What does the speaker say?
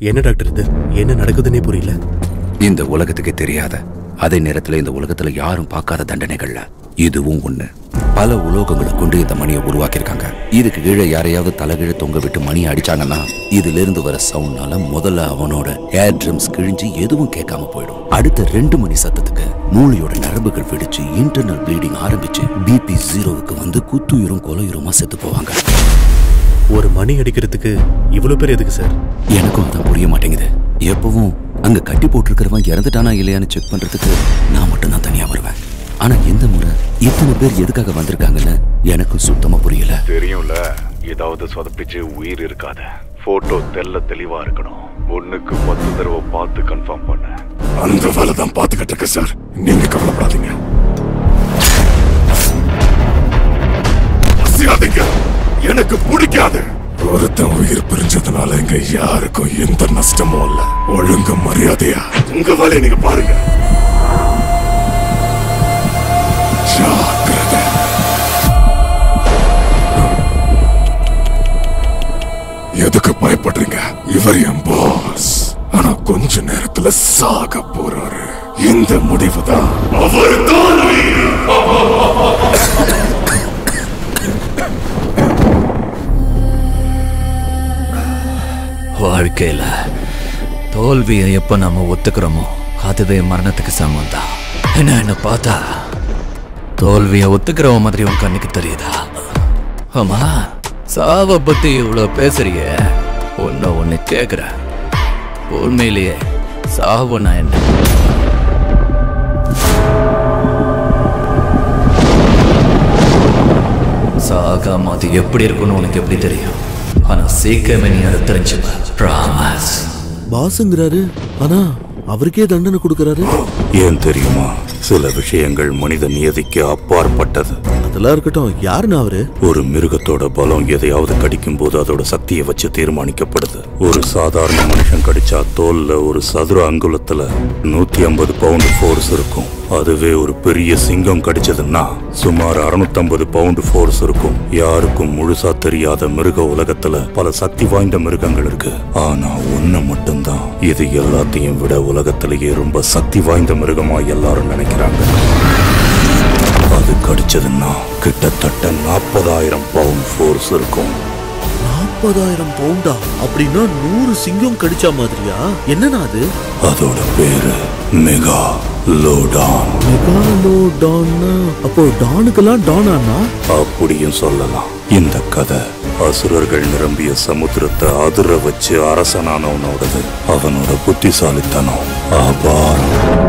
என்ன டாக்டர் இது என்ன நடக்குதுன்னே புரியல இந்த உலகத்துக்கு தெரியாத அதே நேரத்துல இந்த உலகத்துல யாரும் பார்க்காத தண்டனைகள்ல இதுவும் ஒண்ணு பல உலோகங்களை கொண்டு இந்த மணியை உருவாக்கியிருக்காங்க இதுக்கு கீழே யாரையாவது தலைகீழ தொங்க விட்டு மணி அடிச்சாங்கன்னா இதுல இருந்து வர சவுண்ட்னால முதல்ல அவனோட ஏர் ட்ரம்ஸ் கிழிஞ்சு எதுவும் கேட்காம போயிடும் அடுத்த ரெண்டு மணி சத்தத்துக்கு மூளையோட நரம்புகள் வெடிச்சு இன்டர்னல் ப்ளீடிங் ஆரம்பிச்சு பிபி ஜீரோவுக்கு வந்து குத்துயிரும் கொலையுருமா செத்து போவாங்க ஒரு மணி அடிக்கிறதுக்கு இவ்வளவு பேர் எதுக்கு சார் எனக்கும் அதான் புரிய மாட்டேங்குது எப்பவும் அங்க கட்டி போட்டிருக்கிறவன் இறந்துட்டானா இல்லையான்னு செக் பண்றதுக்கு நான் மட்டும் தான் தனியா வருவேன் ஆனா இந்த முறை இத்தனை பேர் எதுக்காக வந்திருக்காங்கன்னு எனக்கும் சுத்தமா புரியல தெரியும்ல ஏதாவது சொதப்பிச்சு உயிர் இருக்காத போட்டோ தெல்ல தெளிவா இருக்கணும் ஒண்ணுக்கு பத்து தடவை பார்த்து கன்ஃபார்ம் பண்ண அந்த வேலை தான் பார்த்துக்கிட்டு இருக்கு சார் நீங்க கவலைப்படாதீங்க அசையாதீங்க எனக்கு பிடிக்காது ஒருத்தன் உயிர் பிரிஞ்சதுனால இங்க யாருக்கும் எந்த நஷ்டமும் இல்ல ஒழுங்கு மரியாதையா உங்க வேலையை நீங்க பாருங்க ஜாக்கிரதை எதுக்கு பயப்படுறீங்க இவர் என் பாஸ் ஆனா கொஞ்ச நேரத்துல சாக போறாரு இந்த முடிவு தான் அவர் வாழ்க்கையில தோல்வியை எப்ப நாம ஒத்துக்கிறோமோ அதுவே மரணத்துக்கு சமம் தான் என்ன என்ன பார்த்தா தோல்வியை ஒத்துக்கிறவ மாதிரி உன் கண்ணுக்கு தெரியுதா ஆமா சாவ பத்தி இவ்வளவு பேசுறிய ஒன்ன ஒண்ணு கேக்குற உண்மையிலேயே சாவுனா என்ன சாகாம அது எப்படி இருக்கும்னு உனக்கு எப்படி தெரியும் ஆனா சீக்கிரமே நீ அதை தெரிஞ்சுப்ப ப்ராமஸ் பாசுங்கிறாரு ஆனா அவருக்கே தண்டனை கொடுக்கறாரு ஏன் தெரியுமா சில விஷயங்கள் மனித நியதிக்கு அப்பாற்பட்டது அதெல்லாம் இருக்கட்டும் யாருன்னு அவரு ஒரு மிருகத்தோட பலம் எதையாவது கடிக்கும் போது அதோட சக்தியை வச்சு தீர்மானிக்கப்படுது ஒரு சாதாரண மனுஷன் கடிச்சா தோல்ல ஒரு சதுர அங்குலத்துல நூத்தி ஐம்பது பவுண்ட் ஃபோர்ஸ் இருக்கும் அதுவே ஒரு பெரிய சிங்கம் கடிச்சதுன்னா சுமார் 650 பவுண்ட் ஃபோர்ஸ் இருக்கும் யாருக்கும் முழுசா தெரியாத மிருக உலகத்துல பல சக்தி வாய்ந்த மிருகங்கள் இருக்கு ஆனா ஒண்ணு மட்டும்தான் இது எல்லாத்தையும் விட உலகத்திலேயே ரொம்ப சக்தி வாய்ந்த மிருகமா எல்லாரும் நினைக்கிறாங்க அது கடிச்சதுன்னா கிட்டத்தட்ட நாற்பதாயிரம் பவுண்ட் ஃபோர்ஸ் இருக்கும் நாற்பதாயிரம் பவுண்டா அப்படின்னா நூறு சிங்கம் கடிச்சா மாதிரியா என்னன்னா அது அதோட பேரு மெகா லோடான் மெகாலோ டான்னா அப்போ டானுக்கெல்லாம் டானானா அப்படியும் சொல்லலாம் இந்த கதை அசுரர்கள் நிரம்பிய சமுத்திரத்தை அதிர வச்சு அரசனானவனோடது அவனோட புத்திசாலித்தனம் அபாரம்